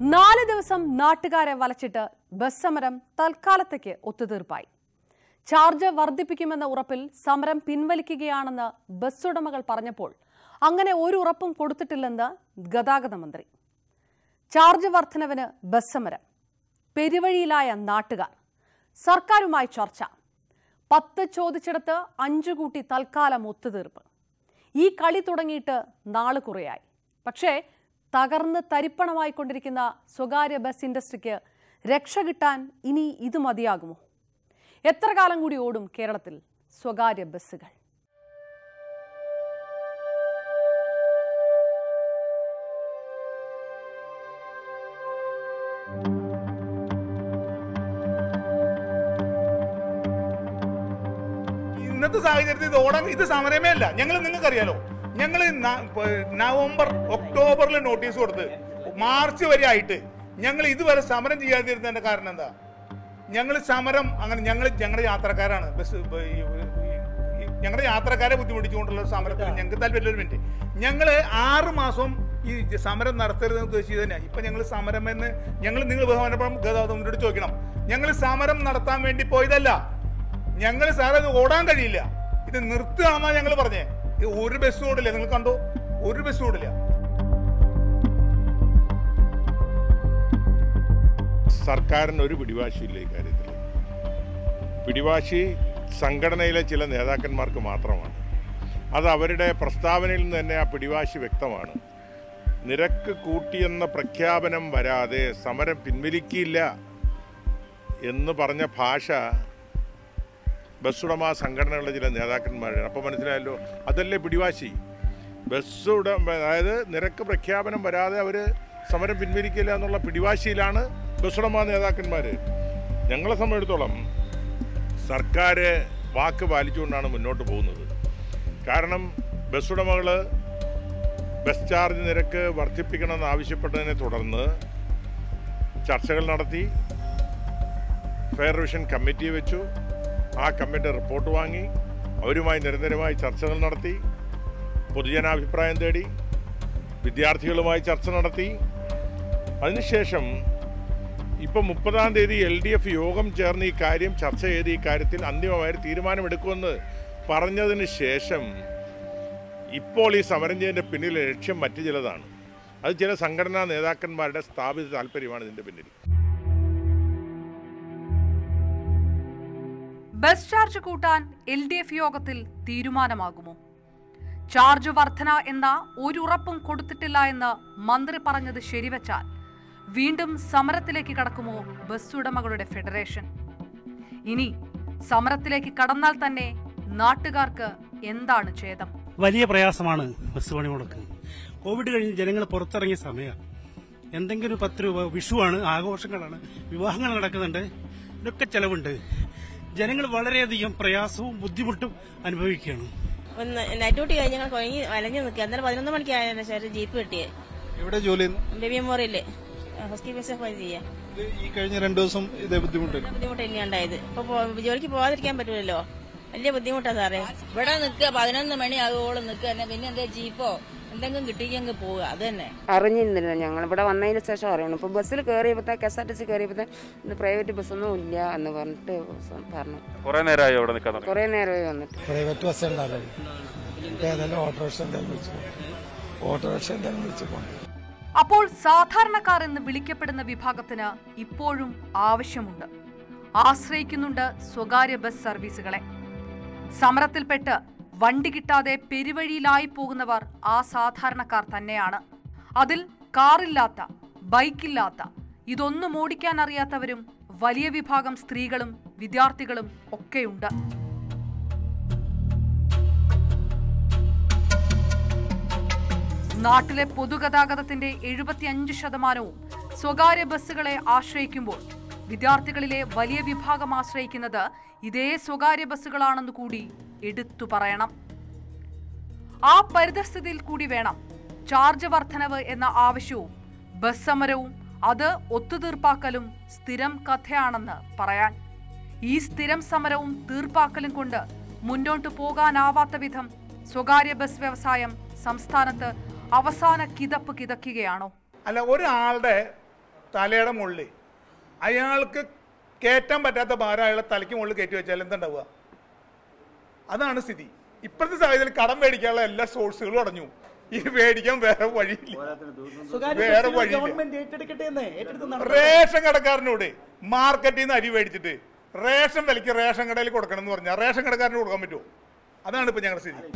നാല് ദിവസം നാട്ടുകാരെ വലച്ചിട്ട് ബസ് സമരം തൽക്കാലത്തേക്ക് ഒത്തുതീർപ്പായി ചാർജ് വർദ്ധിപ്പിക്കുമെന്ന ഉറപ്പിൽ സമരം പിൻവലിക്കുകയാണെന്ന് ബസ് ഉടമകൾ പറഞ്ഞപ്പോൾ അങ്ങനെ ഒരു ഉറപ്പും കൊടുത്തിട്ടില്ലെന്ന് ഗതാഗത മന്ത്രി ചാർജ് വർധനവിന് ബസ് സമരം പെരുവഴിയിലായ നാട്ടുകാർ സർക്കാരുമായി ചർച്ച പത്ത് ചോദിച്ചിടത്ത് അഞ്ചു കൂട്ടി തൽക്കാലം ഒത്തുതീർപ്പ് ഈ കളി തുടങ്ങിയിട്ട് നാള് കുറയായി പക്ഷേ തകർന്ന് തരിപ്പണമായിക്കൊണ്ടിരിക്കുന്ന സ്വകാര്യ ബസ് ഇൻഡസ്ട്രിക്ക് രക്ഷ കിട്ടാൻ ഇനി ഇത് മതിയാകുമോ എത്ര കാലം കൂടി ഓടും കേരളത്തിൽ സ്വകാര്യ ബസ്സുകൾ ഇന്നത്തെ സാഹചര്യത്തിൽ ഇത് ഓടാൻ ഇത് സമരമേ അല്ല ഞങ്ങൾ നിങ്ങൾക്കറിയാലോ ഞങ്ങൾ നവംബർ ഒക്ടോബറിൽ നോട്ടീസ് കൊടുത്ത് മാർച്ച് വരെ ആയിട്ട് ഞങ്ങൾ ഇതുവരെ സമരം ചെയ്യാതിരുന്നതിന്റെ കാരണം എന്താ ഞങ്ങൾ സമരം അങ്ങനെ ഞങ്ങൾ ഞങ്ങളുടെ യാത്രക്കാരാണ് ബസ് ബ- ഈ- ഈ- ഈ- ഞങ്ങളുടെ യാത്രക്കാരെ ബുദ്ധിമുട്ടിച്ചുകൊണ്ടുള്ള ഒരു സമരത്തിന് ഞങ്ങൾക്ക് താല്പര്യം ഒരു മിനിറ്റ് ഞങ്ങൾ ആറ് മാസം ഈ ജ- സമരം നടത്തരുതെന്ന് ഉദ്ദേശിച്ചത് തന്നെ ഇപ്പൊ ഞങ്ങൾ സമരം എന്ന് ഞങ്ങൾ നിങ്ങൾ ബഹുമാനപ്പെടും ഗതാഗത മന്ത്രിയോട് ചോദിക്കണം ഞങ്ങൾ സമരം നടത്താൻ വേണ്ടി പോയതല്ല ഞങ്ങൾ സാറേ ഇത് ഓടാൻ കഴിയില്ല ഇത് നിർത്തുകയാണെന്നാ ഞങ്ങൾ പറഞ്ഞേ ഇത് ഒരു ബസ് ഓടില്ല നിങ്ങൾ കണ്ടോ ഒരു ബസ് ഓടില്ല സർക്കാരിന് ഒരു പിടിവാശിയില്ല ഇക്കാര്യത്തിൽ പിടിവാശി സംഘടനയിലെ ചില നേതാക്കന്മാർക്ക് മാത്രമാണ് അത് അവരുടെ പ്രസ്താവനയിൽ നിന്ന് തന്നെ ആ പിടിവാശി വ്യക്തമാണ് നിരക്ക് കൂട്ടിയെന്ന പ്രഖ്യാപനം വരാതെ സമരം പിൻവലിക്കില്ല എന്ന് പറഞ്ഞ ഭാഷ ബസ് ഉടമ സംഘടനകളുടെ ചില നേതാക്കന്മാരാണ് അപ്പോൾ മനസ്സിലായല്ലോ അതല്ലേ പിടിവാശി ബസ് ഉടമ അതായത് നിരക്ക് പ്രഖ്യാപനം വരാതെ അവർ സമരം പിൻവലിക്കില്ല എന്നുള്ള പിടിവാശിയിലാണ് ബസ് ഉടമ നേതാക്കന്മാർ ഞങ്ങളെ സംബന്ധിച്ചിടത്തോളം സർക്കാർ വാക്ക് പാലിച്ചുകൊണ്ടാണ് മുന്നോട്ട് പോകുന്നത് കാരണം ബസ് ഉടമകൾ ബസ് ചാർജ് നിരക്ക് വർദ്ധിപ്പിക്കണമെന്ന് ആവശ്യപ്പെട്ടതിനെ തുടർന്ന് ചർച്ചകൾ നടത്തി ഫെയർ വിഷൻ കമ്മിറ്റി വെച്ചു ആ കമ്മിറ്റി റിപ്പോർട്ട് വാങ്ങി അവരുമായി നിരന്തരമായി ചർച്ചകൾ നടത്തി പൊതുജനാഭിപ്രായം തേടി വിദ്യാർത്ഥികളുമായി ചർച്ച നടത്തി അതിനുശേഷം ഇപ്പം മുപ്പതാം തീയതി എൽ ഡി എഫ് യോഗം ചേർന്ന് ഈ കാര്യം ചർച്ച ചെയ്ത് ഈ കാര്യത്തിൽ അന്തിമമായ ഒരു തീരുമാനമെടുക്കുമെന്ന് പറഞ്ഞതിന് ശേഷം ഇപ്പോൾ ഈ സമരം ചെയ്യുന്നതിൻ്റെ പിന്നിലെ ലക്ഷ്യം മറ്റു ചിലതാണ് അത് ചില സംഘടനാ നേതാക്കന്മാരുടെ സ്ഥാപിത താല്പര്യമാണ് ഇതിൻ്റെ പിന്നിൽ ബസ് ചാർജ് കൂട്ടാൻ എൽ ഡി എഫ് യോഗത്തിൽ തീരുമാനമാകുമോ ചാർജ് വർധന എന്ന ഒരു ഉറപ്പും കൊടുത്തിട്ടില്ല എന്ന് മന്ത്രി പറഞ്ഞത് ശരിവച്ചാൽ വീണ്ടും സമരത്തിലേക്ക് കടക്കുമോ ബസ് ഉടമകളുടെ ഫെഡറേഷൻ ഇനി സമരത്തിലേക്ക് കടന്നാൽ തന്നെ നാട്ടുകാർക്ക് എന്താണ് ഛേദം വലിയ പ്രയാസമാണ് ബസ് പണി മുടക്ക് കോവിഡ് കഴിഞ്ഞ് ജനങ്ങൾ പുറത്തിറങ്ങിയ സമയം എന്തെങ്കിലും ഒരു പത്ത് രൂപ വിഷുവാണ് ആഘോഷങ്ങളാണ് വിവാഹങ്ങൾ നടക്കുന്നുണ്ട് ഇതൊക്കെ ചെലവുണ്ട് ജനങ്ങൾ വളരെയധികം പ്രയാസവും ബുദ്ധിമുട്ടും അനുഭവിക്കുകയാണ് ഒന്ന് നൈറ്റ് ഡ്യൂട്ടി കഴിഞ്ഞ് ഞങ്ങൾ കുഴങ്ങി വലഞ്ഞു നിൽക്കുക എന്നാലും പതിനൊന്ന് മണിക്കായ ശേഷം ജീപ്പ് കിട്ടിയേ എവിടെ ജോലി ചെയ്യുന്നു? ബേബി മെമ്മോറിയല് ഹോസ്കി ബസ് പണി ചെയ്യാം ഇത് ഈ കഴിഞ്ഞ രണ്ടു ദിവസം ഇതേ ബുദ്ധിമുട്ട് ബുദ്ധിമുട്ട് തന്നെയാണ് ഉണ്ടായത് ഇപ്പൊ പോ- ജോലിക്ക് പോകാതിരിക്കാൻ പറ്റൂലല്ലോ വലിയ ബുദ്ധിമുട്ടാ സാറേ ഇവിടെ നിൽക്കുക പതിനൊന്ന് മണിയാകുവോളം നിൽക്കുക തന്നെ പിന്നെ എന്താ ജീപ്പോ എന്തെങ്കിലും കിട്ടിയെങ്കിൽ പോവുക അത് തന്നെ അറിഞ്ഞിരുന്നില്ല ഞങ്ങൾ ഇവിടെ വന്നതിന് ശേഷം അറിയണം ഇപ്പൊ ബസ്സിൽ കയറിയപ്പോഴത്തെ K S R T C കയറിയപ്പോഴത്തെ ഇന്ന് പ്രൈവറ്റ് ബസ്സൊന്നും ഇല്ല എന്ന് പറഞ്ഞിട്ട് പറഞ്ഞു കുറെ നേരമായി അവിടെ നിൽക്കാൻ തുടങ്ങി കുറെ നേരമായി വന്നിട്ട് പ്രൈവറ്റ് ബസ് ഉണ്ടാവില്ല ഇപ്പൊ ഏതായാലും ഓട്ടോറിക്ഷ എന്തായാലും വിളിച്ചു ഓട്ടോറിക്ഷ എന്തായാലും വിളിച്ചു പോകണം അപ്പോൾ സാധാരണക്കാർ എന്ന് വിളിക്കപ്പെടുന്ന വിഭാഗത്തിന് ഇപ്പോഴും ആവശ്യമുണ്ട് ആശ്രയിക്കുന്നുണ്ട് സ്വകാര്യ ബസ് സർവീസുകളെ സമരത്തിൽപ്പെട്ട് വണ്ടി കിട്ടാതെ പെരുവഴിയിലായി പോകുന്നവർ ആ സാധാരണക്കാർ തന്നെയാണ് അതിൽ കാറില്ലാത്ത ബൈക്കില്ലാത്ത ഇതൊന്നും ഓടിക്കാൻ അറിയാത്തവരും വലിയ വിഭാഗം സ്ത്രീകളും വിദ്യാർത്ഥികളും ഒക്കെയുണ്ട് നാട്ടിലെ പൊതുഗതാഗതത്തിന്റെ എഴുപത്തിയഞ്ച് ശതമാനവും സ്വകാര്യ ബസ്സുകളെ ആശ്രയിക്കുമ്പോൾ വിദ്യാർത്ഥികളിലെ വലിയ വിഭാഗം ആശ്രയിക്കുന്നത് ഇതേ സ്വകാര്യ ബസ്സുകളാണെന്ന് കൂടി എടുത്തു പറയണം ആ പരിതസ്ഥിതിയിൽ കൂടി വേണം ചാർജ് വർധനവ് എന്ന ആവശ്യവും ബസ് സമരവും അത് ഒത്തുതീർപ്പാക്കലും സ്ഥിരം കഥയാണെന്ന് പറയാൻ ഈ സ്ഥിരം സമരവും തീർപ്പാക്കലും കൊണ്ട് മുന്നോട്ടു പോകാനാവാത്ത വിധം സ്വകാര്യ ബസ് വ്യവസായം സംസ്ഥാനത്ത് അവസാന കിതപ്പ് കിതക്കുകയാണോ അല്ല ഒരാളുടെ തലയുടെ മുകളിൽ അയാൾക്ക് കയറ്റാൻ പറ്റാത്ത ഭാരം അയാളെ തലയ്ക്ക് മുകളിൽ കയറ്റി വെച്ചാൽ എന്തുണ്ടാവുക അതാണ് സ്ഥിതി ഇപ്പോഴത്തെ സാഹചര്യത്തിൽ കടം മേടിക്കാനുള്ള എല്ലാ സോഴ്സുകളും അടഞ്ഞു ഇത് മേടിക്കാൻ വേറെ വഴിയില്ല വേറെ വഴിയില്ല ഗവൺമെന്റ് ഏറ്റെടുക്കട്ടെ എന്ന് ഏറ്റെടുത്ത് നടത്തട്ടെ. റേഷൻ കടക്കാരനോട് മാർക്കറ്റിൽ നിന്ന് അരി മേടിച്ചിട്ട് റേഷൻ വിലയ്ക്ക് റേഷൻ കടയിൽ കൊടുക്കണം എന്ന് പറഞ്ഞാൽ റേഷൻ കടക്കാരന് കൊടുക്കാൻ പറ്റുമോ അതാണ് ഇപ്പൊ ഞങ്ങളുടെ സ്ഥിതി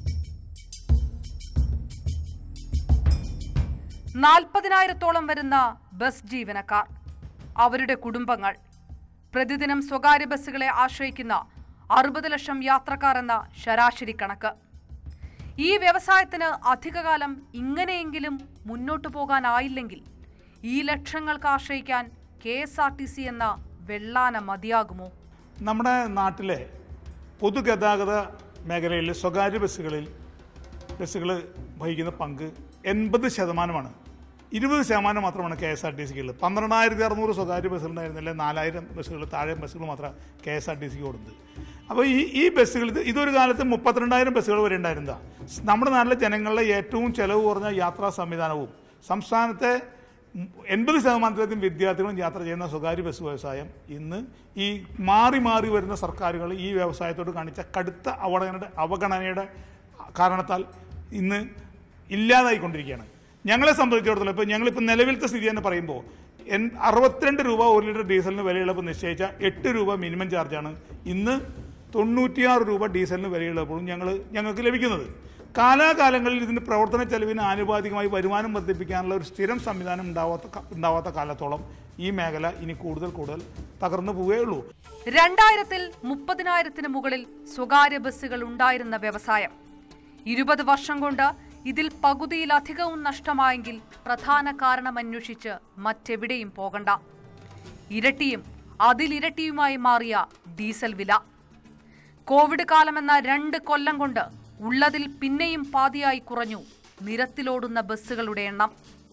നാൽപ്പതിനായിരത്തോളം വരുന്ന ബസ് ജീവനക്കാർ അവരുടെ കുടുംബങ്ങൾ പ്രതിദിനം സ്വകാര്യ ബസ്സുകളെ ആശ്രയിക്കുന്ന അറുപത് ലക്ഷം യാത്രക്കാർ എന്ന ശരാശരി കണക്ക് ഈ വ്യവസായത്തിന് അധികകാലം ഇങ്ങനെയെങ്കിലും മുന്നോട്ടു പോകാനായില്ലെങ്കിൽ ഈ ലക്ഷങ്ങൾക്ക് ആശ്രയിക്കാൻ K S R T C എന്ന വെള്ളാന മതിയാകുമോ നമ്മുടെ നാട്ടിലെ പൊതുഗതാഗത മേഖലയിൽ സ്വകാര്യ ബസ്സുകളിൽ ബസ്സുകൾ വഹിക്കുന്ന പങ്ക് എൺപത് ശതമാനമാണ് ഇരുപത് ശതമാനം മാത്രമാണ് കെ എസ് ആർ ടി സിക്ക് ഉള്ളത് പന്ത്രണ്ടായിരത്തി അറുന്നൂറ് സ്വകാര്യ ബസ്സുകളുണ്ടായിരുന്നില്ല നാലായിരം ബസ്സുകൾ താഴെ ബസ്സുകൾ മാത്രം കെ എസ് ആർ ടി സിക്ക് കൊടുത്തത് അപ്പോൾ ഈ ഈ ബസ്സുകൾ ഇത് ഇതൊരു കാലത്ത് മുപ്പത്തിരണ്ടായിരം ബസ്സുകൾ വരെ ഉണ്ടായിരുന്നതാണ് നമ്മുടെ നാട്ടിലെ ജനങ്ങളുടെ ഏറ്റവും ചെലവ് കുറഞ്ഞ യാത്രാ സംവിധാനവും സംസ്ഥാനത്തെ എൺപത് ശതമാനത്തിലധികം വിദ്യാർത്ഥികളും യാത്ര ചെയ്യുന്ന സ്വകാര്യ ബസ് വ്യവസായം ഇന്ന് ഈ മാറി മാറി വരുന്ന സർക്കാരുകൾ ഈ വ്യവസായത്തോട് കാണിച്ച കടുത്ത അവഗണനയുടെ അവഗണനയുടെ കാരണത്താൽ ഇന്ന് ഇല്ലാതായിക്കൊണ്ടിരിക്കുകയാണ് ഞങ്ങളെ സംബന്ധിച്ചിടത്തോളം ഇപ്പോൾ ഞങ്ങളിപ്പോൾ നിലവിലത്തെ സ്ഥിതി തന്നെ പറയുമ്പോൾ എൻ അറുപത്തിരണ്ട് രൂപ ഒരു ലിറ്റർ ഡീസലിന് വിലയിളപ്പ് നിശ്ചയിച്ച എട്ട് രൂപ മിനിമം ചാർജാണ് ഇന്ന് തൊണ്ണൂറ്റിയാറ് രൂപ ഡീസലിന് വിലയിളപ്പോഴും ഞങ്ങൾ ഞങ്ങൾക്ക് ലഭിക്കുന്നത് കാലാകാലങ്ങളിൽ ഇതിന് പ്രവർത്തന ചെലവിന് ആനുപാതികമായി വരുമാനം വർദ്ധിപ്പിക്കാനുള്ള ഒരു സ്ഥിരം സംവിധാനം ഉണ്ടാവാത്ത ക- ഉണ്ടാവാത്ത കാലത്തോളം ഈ മേഖല ഇനി കൂടുതൽ കൂടുതൽ തകർന്നു പോവുകയുള്ളൂ രണ്ടായിരത്തിൽ മുപ്പതിനായിരത്തിന് മുകളിൽ സ്വകാര്യ ബസ്സുകൾ ഉണ്ടായിരുന്ന വ്യവസായം ഇരുപത് വർഷം കൊണ്ട് ഇതിൽ പകുതിയിലധികവും നഷ്ടമായെങ്കിൽ പ്രധാന കാരണം അന്വേഷിച്ച് മറ്റെവിടെയും പോകണ്ട ഇരട്ടിയും അതിലിരട്ടിയുമായി മാറിയ ഡീസൽ വില കോവിഡ് കാലമെന്ന രണ്ട് കൊല്ലം കൊണ്ട് ഉള്ളതിൽ പിന്നെയും പാതിയായി കുറഞ്ഞു നിരത്തിലോടുന്ന ബസ്സുകളുടെ എണ്ണം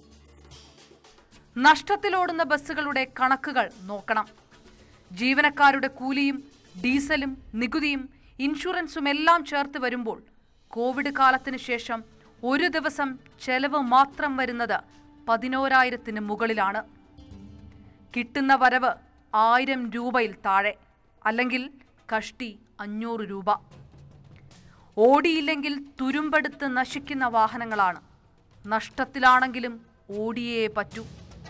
നഷ്ടത്തിലോടുന്ന ബസ്സുകളുടെ കണക്കുകൾ നോക്കണം ജീവനക്കാരുടെ കൂലിയും ഡീസലും നികുതിയും ഇൻഷുറൻസും എല്ലാം ചേർത്ത് വരുമ്പോൾ കോവിഡ് കാലത്തിന് ശേഷം ഒരു ദിവസം ചെലവ് മാത്രം വരുന്നത് പതിനോരായിരത്തിന് മുകളിലാണ് കിട്ടുന്ന വരവ് ആയിരം രൂപയിൽ താഴെ അല്ലെങ്കിൽ കഷ്ടി അഞ്ഞൂറ് രൂപ ഓടിയില്ലെങ്കിൽ തുരുമ്പെടുത്ത് നശിക്കുന്ന വാഹനങ്ങളാണ് നഷ്ടത്തിലാണെങ്കിലും ഓടിയേ പറ്റൂ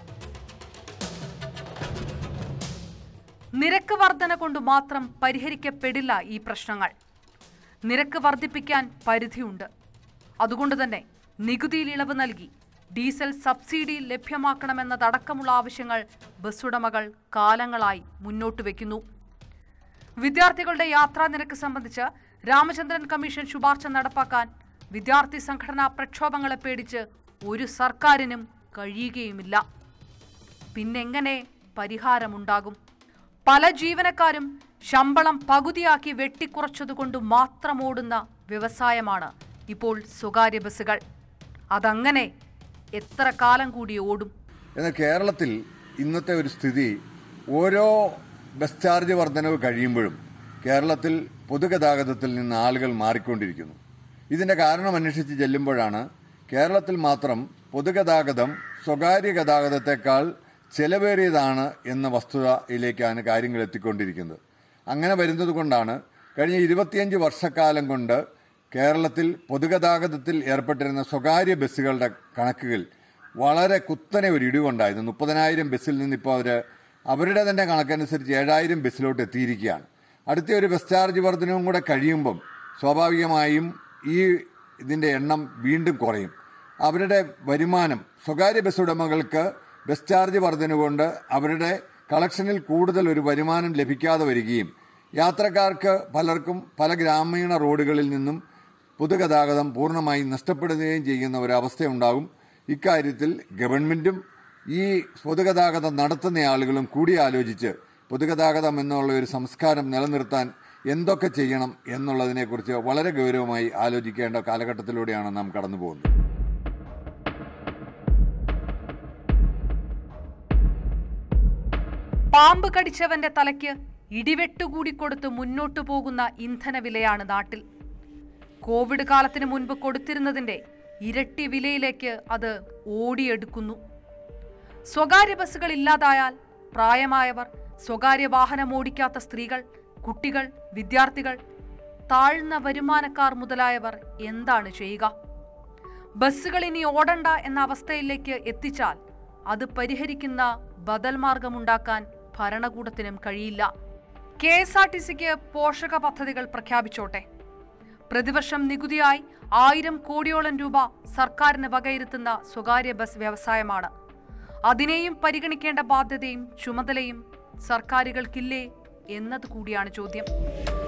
നിരക്ക് വർധന കൊണ്ട് മാത്രം പരിഹരിക്കപ്പെടില്ല ഈ പ്രശ്നങ്ങൾ നിരക്ക് വർദ്ധിപ്പിക്കാൻ പരിധിയുണ്ട് അതുകൊണ്ട് തന്നെ നികുതിയിൽ ഇളവ് നൽകി ഡീസൽ സബ്സിഡി ലഭ്യമാക്കണമെന്നതടക്കമുള്ള ആവശ്യങ്ങൾ ബസ്സുടമകൾ കാലങ്ങളായി മുന്നോട്ട് വയ്ക്കുന്നു വിദ്യാർത്ഥികളുടെ യാത്രാ നിരക്ക് സംബന്ധിച്ച് രാമചന്ദ്രൻ കമ്മീഷൻ ശുപാർശ നടപ്പാക്കാൻ വിദ്യാർത്ഥി സംഘടനാ പ്രക്ഷോഭങ്ങളെ പേടിച്ച് ഒരു സർക്കാരിനും കഴിയുകയുമില്ല പിന്നെങ്ങനെ പരിഹാരമുണ്ടാകും പല ജീവനക്കാരും ശമ്പളം പകുതിയാക്കി വെട്ടിക്കുറച്ചതുകൊണ്ട് മാത്രം ഓടുന്ന വ്യവസായമാണ് ഇപ്പോൾ സ്വകാര്യ ബസ്സുകൾ അതങ്ങനെ എത്ര കാലം കൂടി ഓടും എന്നാൽ കേരളത്തിൽ ഇന്നത്തെ ഒരു സ്ഥിതി ഓരോ ബസ് ചാർജ് വർധനവ് കഴിയുമ്പോഴും കേരളത്തിൽ പൊതുഗതാഗതത്തിൽ നിന്ന് ആളുകൾ മാറിക്കൊണ്ടിരിക്കുന്നു ഇതിന്റെ കാരണം അന്വേഷിച്ച് ചെല്ലുമ്പോഴാണ് കേരളത്തിൽ മാത്രം പൊതുഗതാഗതം സ്വകാര്യ ഗതാഗതത്തെക്കാൾ ചെലവേറിയതാണ് എന്ന വസ്തുതയിലേക്കാണ് കാര്യങ്ങൾ എത്തിക്കൊണ്ടിരിക്കുന്നത് അങ്ങനെ വരുന്നത് കൊണ്ടാണ് കഴിഞ്ഞ ഇരുപത്തിയഞ്ച് വർഷക്കാലം കൊണ്ട് കേരളത്തിൽ പൊതുഗതാഗതത്തിൽ ഏർപ്പെട്ടിരുന്ന സ്വകാര്യ ബസ്സുകളുടെ കണക്കുകൾ വളരെ കുത്തനെ ഒരു ഇടിവുണ്ടായത് മുപ്പതിനായിരം ബസ്സിൽ നിന്നിപ്പോൾ അവർ അവരുടെ തന്നെ കണക്കനുസരിച്ച് ഏഴായിരം ബസ്സിലോട്ട് എത്തിയിരിക്കുകയാണ് അടുത്ത ഒരു ബസ് ചാർജ് വർധനവും കൂടെ കഴിയുമ്പം സ്വാഭാവികമായും ഈ ഇതിൻ്റെ എണ്ണം വീണ്ടും കുറയും അവരുടെ വരുമാനം സ്വകാര്യ ബസ് ഉടമകൾക്ക് ബസ് ചാർജ് വർധന കൊണ്ട് അവരുടെ കളക്ഷനിൽ കൂടുതൽ ഒരു വരുമാനം ലഭിക്കാതെ വരികയും യാത്രക്കാർക്ക് പലർക്കും പല ഗ്രാമീണ റോഡുകളിൽ നിന്നും പൊതുഗതാഗതം പൂർണ്ണമായും നഷ്ടപ്പെടുകയും ചെയ്യുന്ന ഒരവസ്ഥയുണ്ടാകും ഇക്കാര്യത്തിൽ ഗവൺമെന്റും ഈ പൊതുഗതാഗതം നടത്തുന്ന ആളുകളും കൂടിയാലോചിച്ച് പൊതുഗതാഗതം എന്നുള്ള ഒരു സംസ്കാരം നിലനിർത്താൻ എന്തൊക്കെ ചെയ്യണം എന്നുള്ളതിനെക്കുറിച്ച് വളരെ ഗൗരവമായി ആലോചിക്കേണ്ട കാലഘട്ടത്തിലൂടെയാണ് നാം കടന്നു പോകുന്നത് പാമ്പ് കടിച്ചവന്റെ തലയ്ക്ക് ഇടിവെട്ടുകൂടി കൊടുത്ത് മുന്നോട്ടു പോകുന്ന ഇന്ധനവിലയാണ് നാട്ടിൽ കോവിഡ് കാലത്തിന് മുൻപ് കൊടുത്തിരുന്നതിന്റെ ഇരട്ടി വിലയിലേക്ക് അത് ഓടിയെടുക്കുന്നു സ്വകാര്യ ബസ്സുകൾ ഇല്ലാതായാൽ പ്രായമായവർ സ്വകാര്യ വാഹനം ഓടിക്കാത്ത സ്ത്രീകൾ കുട്ടികൾ വിദ്യാർത്ഥികൾ താഴ്ന്ന വരുമാനക്കാർ മുതലായവർ എന്താണ് ചെയ്യുക ബസ്സുകൾ ഇനി ഓടണ്ട എന്ന അവസ്ഥയിലേക്ക് എത്തിച്ചാൽ അത് പരിഹരിക്കുന്ന ബദൽ മാർഗമുണ്ടാക്കാൻ ഭരണകൂടത്തിനും കഴിയില്ല കെ എസ് ആർ ടി സിക്ക് പോഷക പദ്ധതികൾ പ്രഖ്യാപിച്ചോട്ടെ പ്രതിവർഷം നികുതിയായി ആയിരം കോടിയോളം രൂപ സർക്കാരിന് വകയിരുത്തുന്ന സ്വകാര്യ ബസ് വ്യവസായമാണ് അതിനെയും പരിഗണിക്കേണ്ട ബാധ്യതയും ചുമതലയും സർക്കാരുകൾക്കില്ലേ എന്നത് കൂടിയാണ് ചോദ്യം